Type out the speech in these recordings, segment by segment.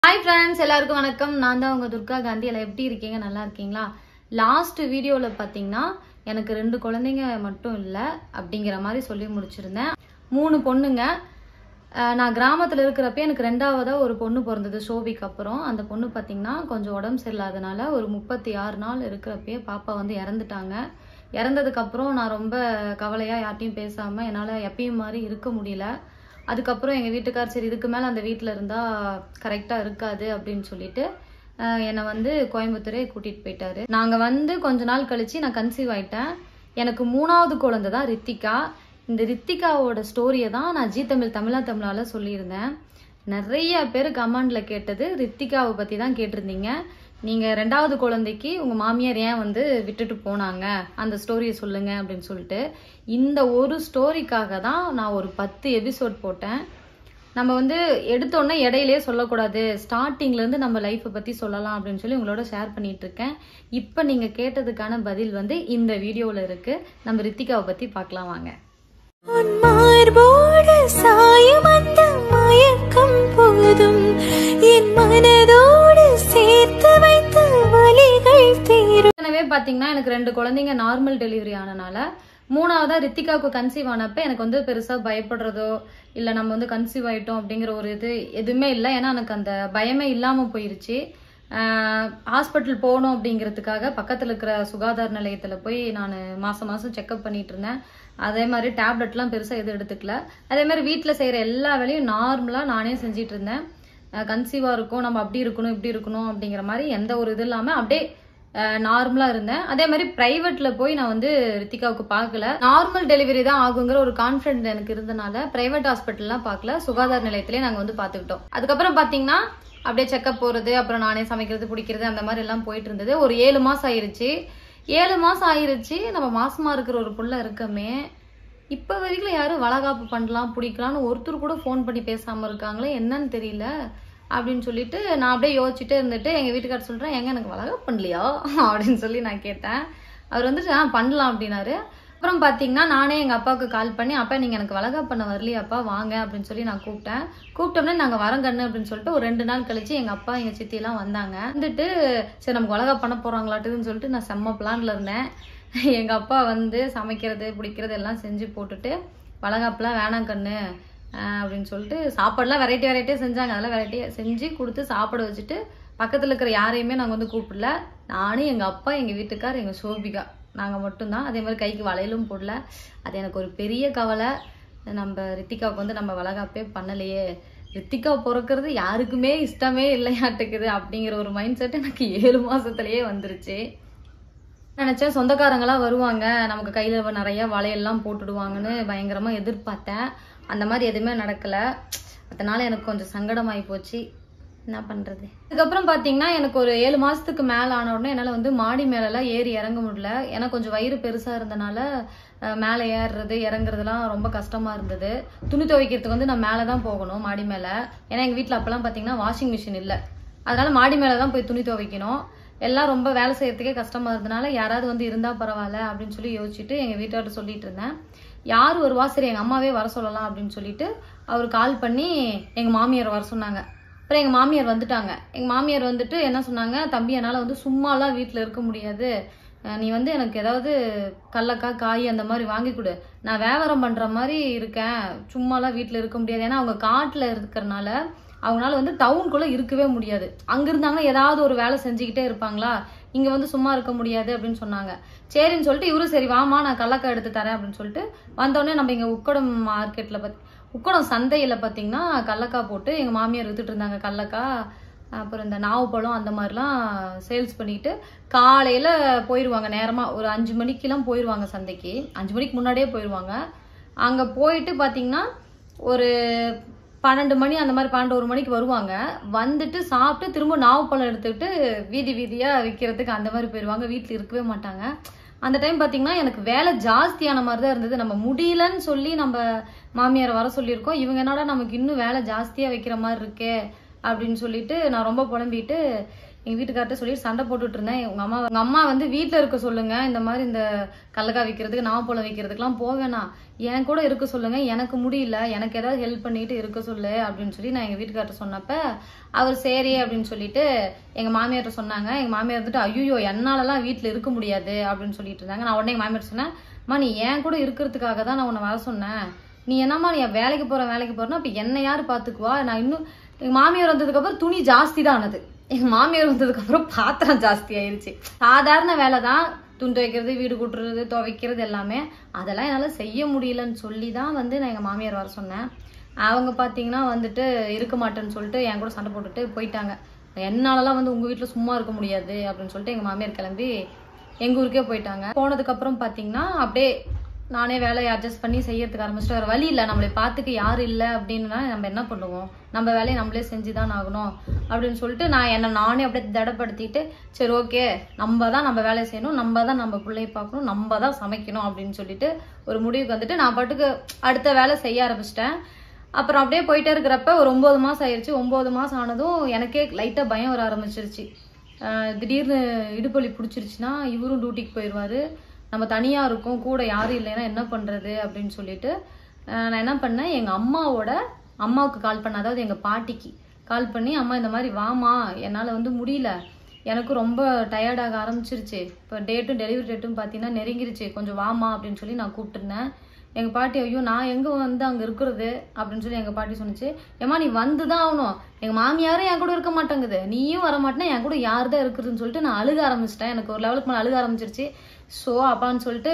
Hi friends எல்லாருக்கும் வணக்கம் நான் தான் உங்க துர்கா காந்தி எல்லாம் எப்படி இருக்கீங்க நல்லா இருக்கீங்களா லாஸ்ட் வீடியோவில் பார்த்தீங்கன்னா எனக்கு ரெண்டு குழந்தைங்க மட்டும் இல்லை அப்படிங்கிற மாதிரி சொல்லி முடிச்சிருந்தேன் மூணு பொண்ணுங்க அஹ் நான் கிராமத்தில் இருக்கிறப்ப எனக்கு ரெண்டாவதாக ஒரு பொண்ணு பிறந்தது ஷோபிக்கு அப்புறம் அந்த பொண்ணு பார்த்தீங்கன்னா கொஞ்சம் உடம்பு சரியில்லாதனால ஒரு முப்பத்தி ஆறு நாள் இருக்கிறப்பயே பாப்பா வந்து இறந்துட்டாங்க இறந்ததுக்கப்புறம் நான் ரொம்ப கவலையாக யார்ட்டையும் பேசாமல் என்னால் எப்பயும் மாதிரி இருக்க முடியல அதுக்கப்புறம் எங்கள் வீட்டுக்கார் சரி இதுக்கு மேலே அந்த வீட்டில் இருந்தால் கரெக்டாக இருக்காது அப்படின்னு சொல்லிட்டு அஹ், என்னை வந்து கோயம்புத்தூரே கூட்டிகிட்டு போயிட்டாரு நாங்கள் வந்து கொஞ்ச நாள் கழித்து நான் கன்சீவ் ஆயிட்டேன் எனக்கு மூணாவது குழந்தை தான் ரித்திகா இந்த ரித்திகாவோட ஸ்டோரியை தான் நான் ஜி தமிழ் தமிழா தமிழால சொல்லியிருந்தேன் நிறைய பேர் கமெண்ட்ல கேட்டது ரித்திகாவை பற்றி தான் கேட்டிருந்தீங்க நீங்கள் ரெண்டாவது குழந்தைக்கு உங்கள் மாமியார் ஏன் வந்து விட்டுட்டு போனாங்க அந்த ஸ்டோரியை சொல்லுங்க அப்படின்னு சொல்லிட்டு இந்த ஒரு ஸ்டோரிக்காக தான் நான் ஒரு பத்து எபிசோட் போட்டேன் நம்ம வந்து எடுத்தோடனே இடையிலேயே சொல்லக்கூடாது ஸ்டார்டிங்ல இருந்து நம்ம லைஃப்பை பத்தி சொல்லலாம் அப்படின்னு சொல்லி உங்களோட ஷேர் பண்ணிட்டு இருக்கேன் இப்போ நீங்க கேட்டதுக்கான பதில் வந்து இந்த வீடியோல இருக்கு நம்ம ரித்திகாவை பத்தி பார்க்கலாம் வாங்க உன் மார்போடு சாயும் அந்த மயக்கம் போதும் என் மனதோடு சேர்த்து வைத்த வலிகள் தீரும் ஏற்கனவே பாத்தீங்கன்னா எனக்கு ரெண்டு குழந்தைங்க நார்மல் டெலிவரி ஆனனால மூணாவதா ரித்திகாவுக்கு கன்சீவ் ஆனப்ப எனக்கு வந்து பெருசா பயப்படுறதோ இல்ல நம்ம வந்து கன்சீவ் ஆயிட்டோம் அப்படிங்கிற ஒரு இது எதுவுமே இல்லை ஏன்னா எனக்கு அந்த பயமே இல்லாம போயிருச்சு ஹாஸ்பிட்டல் போகணும் அப்படிங்கிறதுக்காக பக்கத்தில் இருக்கிற சுகாதார நிலையத்தில் போய் நான் மாதம் மாதம் செக்அப் பண்ணிட்டு இருந்தேன் அதே மாதிரி டேப்லெட்லாம் பெருசாக எதுவும் எடுத்துக்கல அதே மாதிரி வீட்டில் செய்கிற எல்லா வேலையும் நார்மலாக நானே செஞ்சிட்டு இருந்தேன் கன்சீவாக இருக்கும் நம்ம அப்படி இருக்கணும் இப்படி இருக்கணும் அப்படிங்கிற மாதிரி எந்த ஒரு இது இல்லாமல் அப்படியே நார்மலாக இருந்தேன் அதே மாதிரி ப்ரைவேட்டில் போய் நான் வந்து ரித்திகாவுக்கு பார்க்கல நார்மல் டெலிவரி தான் ஆகுங்கிற ஒரு கான்ஃபிடென்ட் எனக்கு இருந்தனால ப்ரைவேட் ஹாஸ்பிட்டல்லாம் பார்க்கல சுகாதார நிலையத்திலே நாங்கள் வந்து பார்த்துக்கிட்டோம் அதுக்கப்புறம் பார்த்தீங்கன்னா அப்படியே செக்கப் போகிறது அப்புறம் நானே சமைக்கிறது பிடிக்கிறது அந்த மாதிரி எல்லாம் போயிட்டு இருந்தது ஒரு ஏழு மாதம் ஆயிருச்சு ஏழு மாதம் ஆயிருச்சு நம்ம மாசமா இருக்கிற ஒரு புள்ள இருக்கமே இப்போ வரைக்கும் யாரும் வளகாப்பு பண்ணலாம் பிடிக்கலாம்னு ஒருத்தர் கூட ஃபோன் பண்ணி பேசாமல் இருக்காங்களே என்னன்னு தெரியல அப்படின்னு சொல்லிட்டு நான் அப்படியே யோசிச்சுட்டே இருந்துட்டு எங்கள் வீட்டுக்காரர் சொல்கிறேன் எங்க எனக்கு வளகாப்பு பண்ணலையா அப்படின்னு சொல்லி நான் கேட்டேன் அவர் வந்துட்டு ஆ பண்ணலாம் அப்படின்னாரு அப்புறம் பார்த்தீங்கன்னா நானே எங்கள் அப்பாவுக்கு கால் பண்ணி அப்பா நீங்கள் எனக்கு வளகாப்பு பண்ண வரலையாப்பா வாங்க அப்படின்னு சொல்லி நான் கூப்பிட்டேன் கூப்பிட்டோம்னே நாங்கள் வரங்கண்ணு அப்படின்னு சொல்லிட்டு ஒரு ரெண்டு நாள் கழிச்சு எங்கள் அப்பா எங்கள் சித்தியெல்லாம் வந்தாங்க வந்துட்டு சரி நமக்கு வளகாப்பு பண்ண போகிறாங்களாட்டுன்னு சொல்லிட்டு நான் செம்ம பிளான்ல இருந்தேன் எங்கள் அப்பா வந்து சமைக்கிறது பிடிக்கிறது எல்லாம் செஞ்சு போட்டுட்டு வளகாப்புலாம் வேணாம் கண்ணு ஆஹ் அப்படின்னு சொல்லிட்டு சாப்பாடுலாம் வெரைட்டி வெரைட்டியாக செஞ்சாங்க அதெல்லாம் வெரைட்டியாக செஞ்சு கொடுத்து சாப்பாடு வச்சுட்டு பக்கத்தில் இருக்கிற யாரையுமே நாங்கள் வந்து கூப்பிடல நானும் எங்கள் அப்பா எங்கள் வீட்டுக்கார் எங்கள் சோபிகா நாங்கள் மட்டும்தான் அதே மாதிரி கைக்கு வளையலும் போடல அது எனக்கு ஒரு பெரிய கவலை நம்ம ரித்திகாவுக்கு வந்து நம்ம வளகாப்பே பண்ணலையே ரித்திகா பிறக்கிறது யாருக்குமே இஷ்டமே இல்லையாட்டுக்குது அப்படிங்கிற ஒரு மைண்ட் செட் எனக்கு ஏழு மாசத்துலயே வந்துருச்சு நினைச்சேன் சொந்தக்காரங்களாம் வருவாங்க நமக்கு கையில நிறைய வளையல்லாம் போட்டுடுவாங்கன்னு பயங்கரமா எதிர்பார்த்தேன் அந்த மாதிரி எதுவுமே நடக்கல அதனால எனக்கு கொஞ்சம் சங்கடமாயி போச்சு என்ன பண்றது அதுக்கப்புறம் பாத்தீங்கன்னா எனக்கு ஒரு ஏழு மாசத்துக்கு மேல ஆன உடனே என்னால வந்து மாடி மேல எல்லாம் ஏறி இறங்க முடியல ஏன்னா கொஞ்சம் வயிறு பெருசா இருந்தனால அஹ், மேலே ஏறுறது இறங்குறதுலாம் ரொம்ப கஷ்டமா இருந்தது துணி துவைக்கிறதுக்கு வந்து நான் மேலே தான் போகணும் மாடி மேல ஏன்னா எங்க வீட்ல அப்பெல்லாம் பாத்தீங்கன்னா வாஷிங் மிஷின் இல்லை அதனால மாடி மேல தான் போய் துணி துவைக்கணும் எல்லாம் ரொம்ப வேலை செய்யறதுக்கே கஷ்டமா இருந்தனால யாராவது வந்து இருந்தா பரவாயில்ல அப்படின்னு சொல்லி யோசிச்சுட்டு எங்க வீட்டார்ட்ட சொல்லிட்டு இருந்தேன் யார் வருவா சரி எங்க அம்மாவே வர சொல்லலாம் அப்படின்னு சொல்லிட்டு அவர் கால் பண்ணி எங்க மாமியார் வர சொன்னாங்க அப்புறம் எங்க மாமியார் வந்துட்டாங்க எங்க மாமியார் வந்துட்டு என்ன சொன்னாங்க தம்பி என்னால வந்து சும்மாலாம் வீட்ல இருக்க முடியாது அஹ் நீ வந்து எனக்கு ஏதாவது கடலக்காய் காய் அந்த மாதிரி வாங்கி கொடு நான் வியாபாரம் பண்ற மாதிரி இருக்கேன் சும்மாலாம் வீட்ல இருக்க முடியாது ஏன்னா அவங்க காட்டுல இருக்கிறனால அவங்களால வந்து டவுனுக்குள்ள இருக்கவே முடியாது அங்க இருந்தாங்கன்னா ஏதாவது ஒரு வேலை செஞ்சுக்கிட்டே இருப்பாங்களா இங்க வந்து சும்மா இருக்க முடியாது அப்படின்னு சொன்னாங்க சரின்னு சொல்லிட்டு இவரும் சரி வாமா நான் கடலக்காய் எடுத்து தரேன் அப்படின்னு சொல்லிட்டு வந்தோடனே நம்ம இங்க உக்கடம் மார்க்கெட்ல பத் உக்கடம் சந்தையில பாத்தீங்கன்னா கடலக்காய் போட்டு எங்க மாமியார் வித்துட்டு இருந்தாங்க கடலக்காய் அப்புறம் இந்த நாவப்பழம் அந்த மாதிரிலாம் சேல்ஸ் பண்ணிட்டு காலையில போயிடுவாங்க நேரமா ஒரு அஞ்சு மணிக்கெல்லாம் போயிடுவாங்க சந்தைக்கு அஞ்சு மணிக்கு முன்னாடியே போயிடுவாங்க அங்க போயிட்டு பாத்தீங்கன்னா ஒரு பன்னெண்டு மணி அந்த மாதிரி பன்னெண்டு ஒரு மணிக்கு வருவாங்க வந்துட்டு சாப்பிட்டு திரும்ப நாவப்பழம் எடுத்துக்கிட்டு வீதி வீதியா விற்கிறதுக்கு அந்த மாதிரி போயிடுவாங்க வீட்டில் இருக்கவே மாட்டாங்க அந்த டைம் பார்த்தீங்கன்னா எனக்கு வேலை ஜாஸ்தியான மாதிரி தான் இருந்தது நம்ம முடியலன்னு சொல்லி நம்ம மாமியாரை வர சொல்லியிருக்கோம் இவங்க என்னடா நமக்கு இன்னும் வேலை ஜாஸ்தியாக வைக்கிற மாதிரி இருக்கே அப்படின்னு சொல்லிட்டு நான் ரொம்ப புலம்பிட்டு எங்க வீட்டுக்கார்ட்ட சொல்லி சண்டை போட்டுட்டு இருந்தேன் உங்க அம்மா உங்க அம்மா வந்து வீட்ல இருக்க சொல்லுங்க இந்த மாதிரி இந்த கடலக்காய் விற்கிறதுக்கு நாவப்பழம் விற்கிறதுக்குலாம் போவேணாம் என் கூட இருக்க சொல்லுங்க எனக்கு முடியல எனக்கு ஏதாவது ஹெல்ப் பண்ணிட்டு இருக்க சொல்லு அப்படின்னு சொல்லி நான் எங்க வீட்டுக்கார்ட்ட சொன்னப்ப அவர் சரி அப்படின்னு சொல்லிட்டு எங்க மாமியார்ட்ட சொன்னாங்க எங்க மாமியார் வந்துட்டு ஐயோ என்னாலலாம் வீட்ல இருக்க முடியாது அப்படின்னு சொல்லிட்டு இருந்தாங்க நான் உடனே எங்க மாமியார் சொன்னேன் அம்மா நீ என் கூட இருக்கிறதுக்காக தான் நான் உன்னை வர சொன்னேன் நீ என்னம்மா நீ வேலைக்கு போற வேலைக்கு போறேன்னா அப்ப என்ன யாரு பாத்துக்குவா நான் இன்னும் எங்க மாமியார் வந்ததுக்கு அப்புறம் துணி ஜாஸ்தி தான் ஆனது எங்க மாமியார் வந்ததுக்கு அப்புறம் பாத்திரம் ஜாஸ்தி ஆயிருச்சு சாதாரண வேலை தான் துணி துவைக்கிறது வீடு கூட்டுறது துவைக்கிறது எல்லாமே அதெல்லாம் என்னால் செய்ய முடியலன்னு சொல்லி தான் வந்து நான் எங்கள் மாமியார் வர சொன்னேன் அவங்க பார்த்தீங்கன்னா வந்துட்டு இருக்க மாட்டேன்னு சொல்லிட்டு என் கூட சண்டை போட்டுட்டு போயிட்டாங்க என்னாலலாம் வந்து உங்கள் வீட்டில் சும்மா இருக்க முடியாது அப்படின்னு சொல்லிட்டு எங்கள் மாமியார் கிளம்பி எங்கள் ஊருக்கே போயிட்டாங்க போனதுக்கப்புறம் பார்த்தீங்கன்னா அப்படியே நானே வேலையை அட்ஜஸ்ட் பண்ணி செய்யறதுக்கு ஆரம்பிச்சிட்டு வேற வழி இல்லை நம்மளை பார்த்துக்க யாரும் இல்லை அப்படின்னா நம்ம என்ன பண்ணுவோம் நம்ம வேலையை நம்மளே செஞ்சு தான் ஆகணும் அப்படின்னு சொல்லிட்டு நான் என்னை நானே அப்படியே திடப்படுத்திட்டு சரி ஓகே நம்ம தான் நம்ம வேலையை செய்யணும் நம்ம தான் நம்ம பிள்ளைய பார்க்கணும் நம்ம தான் சமைக்கணும் அப்படின்னு சொல்லிட்டு ஒரு முடிவுக்கு வந்துட்டு நான் பாட்டுக்கு அடுத்த வேலை செய்ய ஆரம்பிச்சிட்டேன் அப்புறம் அப்படியே போயிட்டே இருக்கிறப்ப ஒரு ஒன்பது மாசம் ஆயிருச்சு ஒன்பது மாசம் ஆனதும் எனக்கே லைட்டா பயம் வர ஆரம்பிச்சிருச்சு ஆஹ் திடீர்னு இடுப்பலி பிடிச்சிருச்சுன்னா இவரும் டியூட்டிக்கு போயிடுவாரு நம்ம தனியா இருக்கோம் கூட யாரும் இல்லைன்னா என்ன பண்றது அப்படின்னு சொல்லிட்டு ஆஹ் நான் என்ன பண்ணேன் எங்க அம்மாவோட அம்மாவுக்கு கால் பண்ண அதாவது எங்க பாட்டிக்கு கால் பண்ணி அம்மா இந்த மாதிரி வாமா என்னால வந்து முடியல எனக்கு ரொம்ப டயர்டாக ஆரம்பிச்சிருச்சு இப்போ டேட்டும் டெலிவரி டேட்டும் பார்த்தீங்கன்னா நெருங்கிருச்சு கொஞ்சம் வாமா அப்படின்னு சொல்லி நான் கூப்பிட்டுருந்தேன் எங்கள் பாட்டி ஐயோ நான் எங்கே வந்து அங்கே இருக்கிறது அப்படின்னு சொல்லி எங்கள் பாட்டி சொன்னுச்சு ஏம்மா நீ வந்து தான் ஆகணும் எங்கள் மாமியாரும் என் கூட இருக்க மாட்டேங்குது நீயும் வர மாட்டேன்னா என் கூட யார் தான் இருக்குதுன்னு சொல்லிட்டு நான் அழுக ஆரம்பிச்சிட்டேன் எனக்கு ஒரு லெவலுக்கு மேலே அழுக ஆரம்பிச்சிருச்சு ஸோ அப்பான்னு சொல்லிட்டு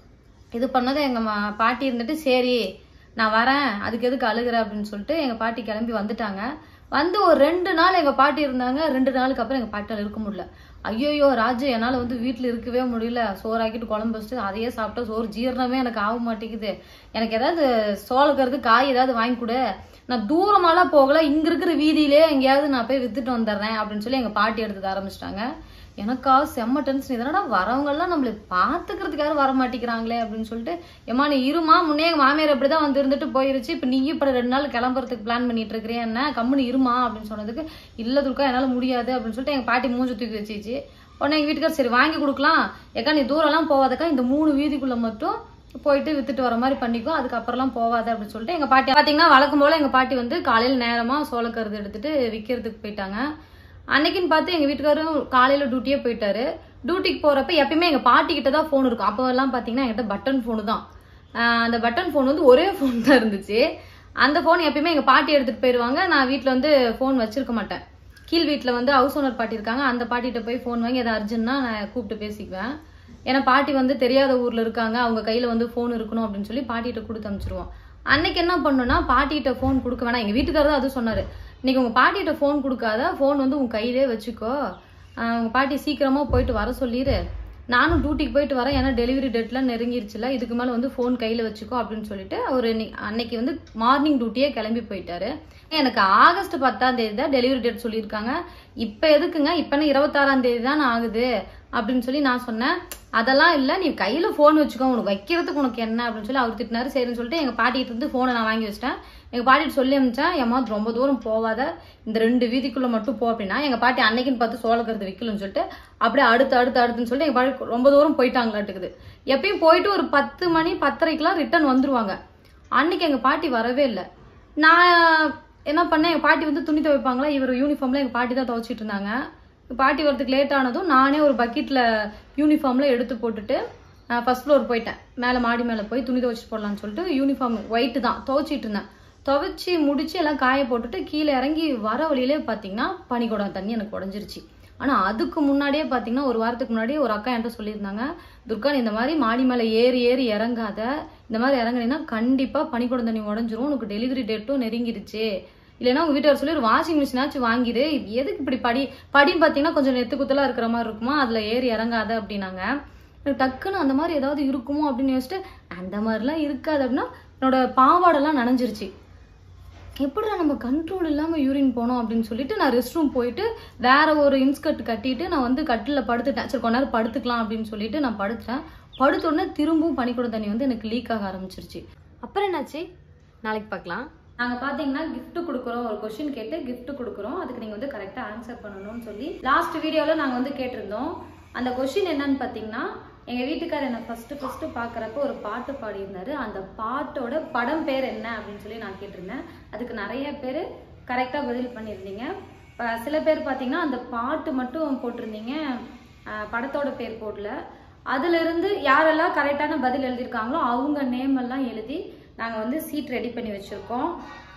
இது பண்ணதை எங்கள் மா பாட்டி இருந்துட்டு சரி நான் வரேன் அதுக்கு எதுக்கு அழுகுற அப்படின்னு சொல்லிட்டு எங்கள் பாட்டி கிளம்பி வந்துட்டாங்க வந்து ஒரு ரெண்டு நாள் எங்கள் பாட்டி இருந்தாங்க ரெண்டு நாளுக்கு அப்புறம் எங்கள் பாட்டியால் இருக்க முடியல ஐயோயோ ராஜு என்னால் வந்து வீட்டில் இருக்கவே முடியல சோறு ஆக்கிட்டு குழம்பு வச்சுட்டு அதையே சாப்பிட்டா சோறு ஜீரணமே எனக்கு ஆக மாட்டேங்குது எனக்கு ஏதாவது சோளக்கருக்கு காய் ஏதாவது வாங்கி கொடு நான் தூரமாலாம் போகல இங்க இருக்கிற வீதியிலே எங்கேயாவது நான் போய் வித்துட்டு வந்துடுறேன் அப்படின்னு சொல்லி எங்க பாட்டி எடுத்துக்க ஆரம்பிச்சிட்டாங்க எனக்கா செம்ம டென்ஷன் இதனடா வரவங்க எல்லாம் நம்மள பாத்துக்கிறதுக்கு யாரும் வர மாட்டேங்கிறாங்களே அப்படின்னு சொல்லிட்டு ஏமா நீ இருமா முன்னே எங்க மாமியார் அப்படிதான் வந்து இருந்துட்டு போயிருச்சு இப்ப நீயும் இப்ப ரெண்டு நாள் கிளம்புறதுக்கு பிளான் பண்ணிட்டு இருக்கிறியா என்ன கம்முனு இருமா அப்படின்னு சொன்னதுக்கு இல்ல துர்கா என்னால முடியாது அப்படின்னு சொல்லிட்டு எங்க பாட்டி மூஞ்சி தூக்கி வச்சிச்சு உடனே எங்க வீட்டுக்கார் சரி வாங்கி கொடுக்கலாம் ஏக்கா நீ தூரம்லாம் போவாதக்கா இந்த மூணு வீதிக்குள்ள மட்டும் போயிட்டு வித்துட்டு வர மாதிரி பண்ணிக்கோ அதுக்கப்புறம்லாம் போவாத அப்படின்னு சொல்லிட்டு எங்க பாட்டி பாத்தீங்கன்னா வழக்கம் போல எங்க பாட்டி வந்து காலையில நேரமா சோளக்கருது எடுத்துட்டு விக்கிறதுக்கு போயிட்டாங்க அன்னைக்குன்னு பார்த்து எங்க வீட்டுக்காரும் காலையில டியூட்டியே போயிட்டாரு டியூட்டிக்கு போறப்ப எப்பயுமே எங்க பாட்டி கிட்ட தான் போன் இருக்கும் அப்போ எல்லாம் பாத்தீங்கன்னா என்கிட்ட பட்டன் போனு தான் ஆஹ் அந்த பட்டன் போன் வந்து ஒரே போன் தான் இருந்துச்சு அந்த போன் எப்பயுமே எங்க பாட்டி எடுத்துட்டு போயிடுவாங்க நான் வீட்ல வந்து போன் வச்சிருக்க மாட்டேன் கீழ் வீட்ல வந்து ஹவுஸ் ஓனர் பாட்டி இருக்காங்க அந்த பாட்டிகிட்ட போய் ஃபோன் வாங்கி எதாவது அர்ஜென்ட்னா நான் கூப்பிட்டு பேசிக்குவேன் ஏன்னா பாட்டி வந்து தெரியாத ஊர்ல இருக்காங்க அவங்க கையில வந்து ஃபோன் இருக்கணும் அப்படின்னு சொல்லி பாட்டிகிட்ட கொடுத்து அனுப்பிச்சிருவோம் அன்னைக்கு என்ன பண்ணோம்னா பாட்டிகிட்ட ஃபோன் கொடுக்க வேணாம் எங்க வீட்டுக்காரர் தான் அது சொன்னாரு இன்னைக்கு உங்க பாட்டிகிட்ட ஃபோன் கொடுக்காத ஃபோன் வந்து உன் கையிலே வச்சுக்கோ ஆஹ் உங்க பாட்டி சீக்கிரமா போயிட்டு வர சொல்லிடு நானும் டியூட்டிக்கு போயிட்டு வரேன் ஏன்னா டெலிவரி டேட்லாம் நெருங்கிருச்சுல இதுக்கு மேல வந்து ஃபோன் கையில வச்சுக்கோ அப்படின்னு சொல்லிட்டு அவர் அன்னைக்கு வந்து மார்னிங் டியூட்டியே கிளம்பி போயிட்டாரு எனக்கு ஆகஸ்ட் பத்தாம் தேதி தான் டெலிவரி டேட் சொல்லியிருக்காங்க இப்ப எதுக்குங்க இப்ப இருபத்தாறாம் தேதி தான் ஆகுது அப்படின்னு சொல்லி நான் சொன்னேன் அதெல்லாம் இல்ல நீ கையில போன் வச்சுக்கோ உனக்கு வைக்கிறதுக்கு உனக்கு என்ன அப்படின்னு சொல்லி அவர் திட்டினாரு சரின்னு சொல்லிட்டு எங்க பாட்டிட்டு இருந்து போனை நான் வாங்கி வச்சிட்டேன் எங்க பாட்டிட்டு சொல்லி அமிச்சேன் ஏமா ரொம்ப தூரம் போவாத இந்த ரெண்டு வீதிக்குள்ள மட்டும் போ அப்படின்னா எங்க பாட்டி அன்னைக்குன்னு பார்த்து சோளக்கருது விக்கலன்னு சொல்லிட்டு அப்படியே அடுத்து அடுத்து அடுத்துன்னு சொல்லிட்டு எங்க பாட்டி ரொம்ப தூரம் போயிட்டாங்களாட்டுக்குது எப்பயும் போயிட்டு ஒரு பத்து மணி பத்தரைக்கெல்லாம் ரிட்டர்ன் வந்துருவாங்க அன்னைக்கு எங்க பாட்டி வரவே இல்லை நான் என்ன பண்ணேன் எங்க பாட்டி வந்து துணி துவைப்பாங்களா இவர் யூனிஃபார்ம்ல எங்க பாட்டி தான் துவைச்சிட்டு இருந்தாங்க பாட்டி வரதுக்கு லேட் ஆனதும் நானே ஒரு பக்கெட்ல யூனிஃபார்ம்ல எடுத்து போட்டுட்டு ஃபர்ஸ்ட் ஃப்ளோர் போயிட்டேன் மேலே மாடி மேலே போய் துணி துவைச்சிட்டு போடலாம்னு சொல்லிட்டு யூனிஃபார்ம் ஒயிட்டு தான் துவைச்சிட்டு இருந்தேன் துவைச்சி முடிச்சு எல்லாம் காய போட்டுட்டு கீழே இறங்கி வர வழியிலே பார்த்தீங்கன்னா பனிக்குடம் தண்ணி எனக்கு உடஞ்சிருச்சு ஆனா அதுக்கு முன்னாடியே பாத்தீங்கன்னா ஒரு வாரத்துக்கு முன்னாடியே ஒரு அக்கா என்கிட்ட சொல்லியிருந்தாங்க துர்கா நீ இந்த மாதிரி மாடி மேல ஏறி ஏறி இறங்காத இந்த மாதிரி இறங்குனீங்கன்னா கண்டிப்பா பனிக்குடம் தண்ணி உடஞ்சிரும் உனக்கு டெலிவரி டேட்டும் நெருங்கிருச்சு இல்லைன்னா உங்க வீட்டுல சொல்லி ஒரு வாஷிங் மிஷினாச்சும் வாங்கிடு எதுக்கு இப்படி படி படின்னு பாத்தீங்கன்னா கொஞ்சம் நெத்து குத்தலா இருக்கிற மாதிரி இருக்குமா அதுல ஏறி இறங்காத அப்படின்னாங்க எனக்கு டக்குன்னு அந்த மாதிரி ஏதாவது இருக்குமோ அப்படின்னு யோசிச்சுட்டு அந்த மாதிரிலாம் இருக்காது அப்படின்னா என்னோட பாவாடெல்லாம் நனைஞ்சிருச்சு எப்படிடா நம்ம கண்ட்ரோல் இல்லாம யூரின் போனோம் அப்படின்னு சொல்லிட்டு நான் ரெஸ்ட் ரூம் போயிட்டு வேற ஒரு இன்ஸ்கர்ட் கட்டிட்டு நான் வந்து கட்டில படுத்துட்டேன் சரி கொஞ்ச நேரம் படுத்துக்கலாம் அப்படின்னு சொல்லிட்டு நான் படுத்தேன் படுத்த உடனே திரும்பவும் பனிக்கூட தண்ணி வந்து எனக்கு லீக் ஆக ஆரம்பிச்சிருச்சு அப்புறம் என்னாச்சு நாளைக்கு பார்க்கலாம் நாங்க பாத்தீங்கன்னா gift கொடுக்குறோம் ஒரு கொஸ்டின் கேட்டு gift கொடுக்குறோம் அதுக்கு நீங்க வந்து கரெக்டா ஆன்சர் பண்ணணும்னு சொல்லி லாஸ்ட் வீடியோல நாங்க வந்து கேட்டிருந்தோம் அந்த கொஸ்டின் என்னன்னு பாத்தீங்கன்னா எங்க வீட்டுக்காரர் என்ன ஃபர்ஸ்ட் ஃபர்ஸ்ட் பாக்குறப்ப ஒரு பாட்டு பாடியிருந்தாரு அந்த பாட்டோட படம் பேர் என்ன அப்படின்னு சொல்லி நான் கேட்டிருந்தேன் அதுக்கு நிறைய பேர் கரெக்டா பதில் பண்ணியிருந்தீங்க இப்ப சில பேர் பாத்தீங்கன்னா அந்த பாட்டு மட்டும் போட்டிருந்தீங்க அஹ் படத்தோட பேர் போடல அதுல இருந்து யாரெல்லாம் கரெக்டான பதில் எழுதியிருக்காங்களோ அவங்க நேம் எல்லாம் எழுதி நாங்க வந்து சீட் ரெடி பண்ணி வச்சிருக்கோம்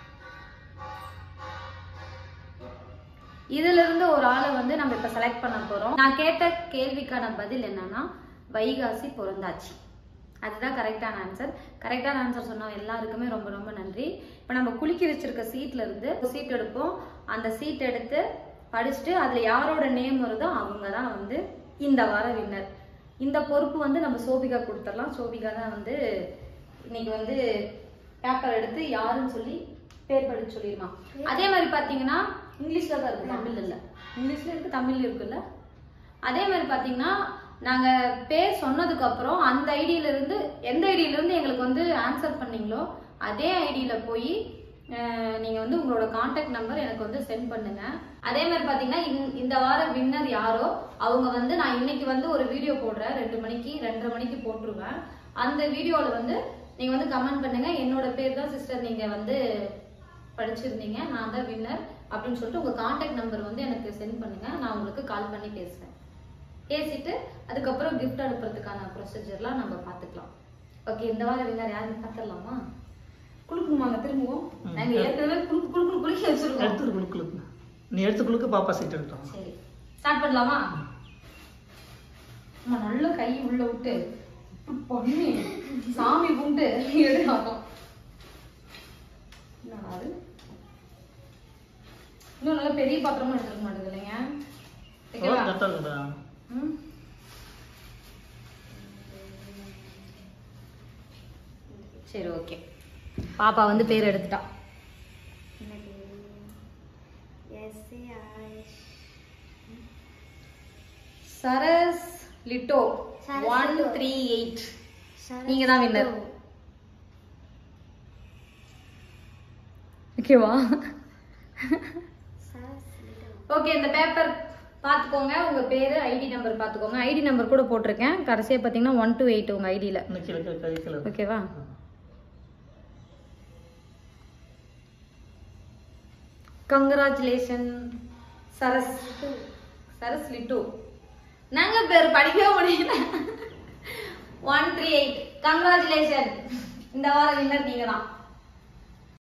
இதுல இருந்து ஒரு ஆளை வந்து நம்ம இப்ப செலக்ட் பண்ண போறோம் நான் கேட்ட கேள்விக்கான பதில் என்னன்னா வைகாசி பிறந்தாச்சு அதுதான் கரெக்டான ஆன்சர் கரெக்டான ஆன்சர் சொன்ன எல்லாருக்குமே ரொம்ப ரொம்ப நன்றி இப்போ நம்ம குலுக்கி வச்சிருக்க சீட்ல இருந்து சீட் எடுப்போம் அந்த சீட் எடுத்து படிச்சுட்டு அதுல யாரோட நேம் வருதோ அவங்க தான் வந்து இந்த வார வின்னர் இந்த பொறுப்பு வந்து நம்ம சோபிகா கொடுத்துடலாம் சோபிகா தான் வந்து இன்னைக்கு வந்து பேப்பர் எடுத்து யாருன்னு சொல்லி பேர் படிச்சு சொல்லிருமா அதே மாதிரி பாத்தீங்கன்னா இங்கிலீஷ்ல தான் இருக்கு தமிழ் இல்ல இங்கிலீஷ்ல இருக்கு தமிழ்ல இருக்குல்ல அதே மாதிரி பாத்தீங்கன்னா நாங்க பேர் சொன்னதுக்கு அப்புறம் அந்த ஐடியில இருந்து எந்த ஐடியில இருந்து எங்களுக்கு வந்து ஆன்சர் பண்ணீங்களோ அதே ஐடியில போய் அஹ், நீங்க வந்து உங்களோட காண்டாக்ட் நம்பர் எனக்கு வந்து சென்ட் பண்ணுங்க அதே மாதிரி பாத்தீங்கன்னா இந்த- இந்த வார வின்னர் யாரோ அவங்க வந்து நான் இன்னைக்கு வந்து ஒரு வீடியோ போடுறேன் ரெண்டு மணிக்கு ரெண்டரை மணிக்கு போட்டுருவேன் அந்த வீடியோல வந்து நீங்க வந்து கமெண்ட் பண்ணுங்க என்னோட பேர் தான் சிஸ்டர் நீங்க வந்து படிச்சிருந்தீங்க நான் தான் வின்னர் அப்படின்னு சொல்லிட்டு உங்க காண்டாக்ட் நம்பர் வந்து எனக்கு சென்ட் பண்ணுங்க நான் உங்களுக்கு கால் பண்ணி பேசுறேன் பேசிட்டு அதுக்கப்புறம் கிஃப்ட் அனுப்புறதுக்கான ப்ரொசீஜர்லாம் நம்ம பார்த்துக்கலாம் ஓகே இந்த வாரம் வின்னர் யாருன்னு பார்த்துடலாமா குளுக்கணுமாங்க திரும்பவும் ம். நாங்க ஏற்கனவே குளுக்கு குளுக்கு குளிக்க வச்சிருக்கோம் எடுத்து குழுக்களுக்கு நீ எடுத்து குழுக்கு பாப்பா சீட் எடுத்தோம் சரி ஸ்டார்ட் பண்ணலாமா அம்மா நல்ல கை உள்ள விட்டு இப்படி பண்ணி சாமி கும்பிட்டு எடுக்கும் அது இன்னும் நல்ல பெரிய பாத்திரமும் எடுத்துக்க மாட்டேங்குது இல்லைங்க ஓகேவா கரெக்டாக இருக்குதா ம். சரி ஓகே பாப்பா வந்து பேர் எடுத்துட்டா சரஸ் லிட்டோ சரஸ் ஒன் லிட்டோ. த்ரீ எயிட் நீங்க தான் வின்னர் ஓகேவா ஓகே இந்த பேப்பர் பார்த்துக்கோங்க உங்க பேரு ஐடி நம்பர் பார்த்துக்கோங்க ஐடி நம்பர் கூட போட்டிருக்கேன் கடைசியா பார்த்தீங்கன்னா ஒன் டு எயிட் உங்க ஐடியில் இன்னும் கீழே கீழே கை கீழே ஓகேவா கங்க்ராச்சுலேஷன் சரஸ் சரஸ் லிட்டு நாங்க பேர் படிக்கவே முடியல ஒன் த்ரீ எயிட் கங்க்ராச்சுலேஷன் இந்த வாரம் வின்னர் நீங்க தான்